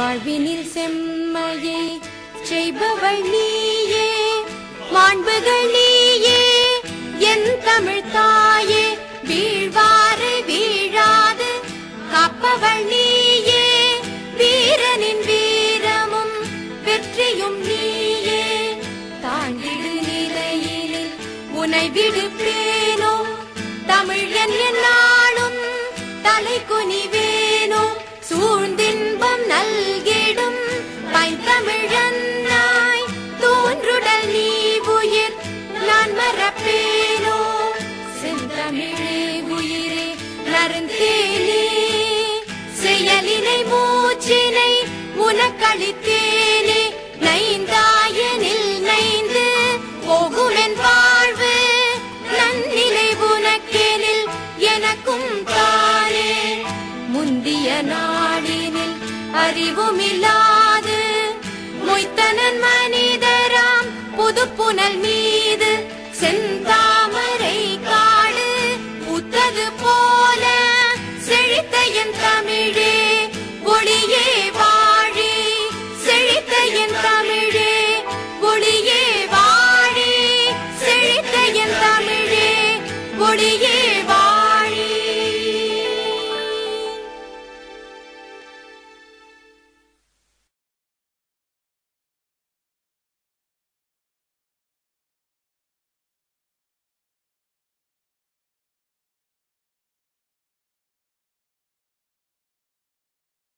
வாழ்வினில் செம்மையை செய்பவள் நீயே மாண்புகள் நீயே என் தமிழ் தாயே வீழ்வாறு வீழாது காப்பவள் நீயே வீரனின் வீரமும் வெற்றியும் நீயே தாண்டிடு நிலையினில் உனை விடுப்பேனோ தமிழ் என் நாளும் தலை குனிவேனோ சூழ்ந்தின்பம் நல்கிடும் பைந்தமிழன்னாய் தோன்றுடல் நீ உயிர் நான் மறப்பேனோ செந்தமிழே உயிரே நருந்தேனே செயலினை மூச்சினை உனக்களித்தேனே நைந்தாயனில் நைந்து போகுமென் வாழ்வு நன்னிலை உனக்கேனில் எனக்கும் தானே முந்திய நாளினில் அறிவுமில்லாது மொய்த்தனன் மனிதராம் புது புனல் மீது சென்ற